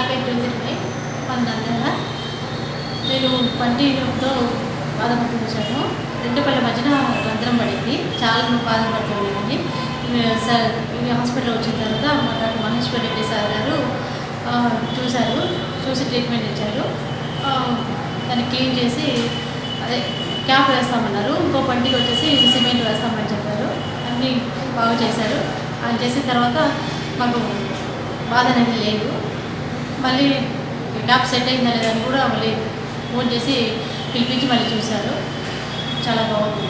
కాలుకి ఎట్లు తిరిగినాయి మన నంద్యాల నేను పంటితో బాధపడుతున్నాను రెండు పళ్ళ మధ్యన రంధ్రం పడింది చాలా బాధపడుతున్నానండి సార్ ఈ హాస్పిటల్ వచ్చిన తర్వాత మా డాక్టర్ మహేశ్వర్ రెడ్డి సార్ గారు ఆ, చూశారు చూసి ట్రీట్మెంట్ ఇచ్చారు ఆ, దాన్ని క్లీన్ చేసి అదే క్యాప్ వేస్తామన్నారు ఇంకో పంటికి వచ్చేసి సిమెంట్ వేస్తామని చెప్పారు అన్నీ బాగా చేశారు అది చేసిన తర్వాత మాకు బాధ అనేది లేదు మళ్ళీ క్యాప్ సెట్ అయిందా లేదా అని కూడా మళ్ళీ ఫోన్ చేసి పిలిపించి మళ్ళీ చూశారు చాలా బాగుంది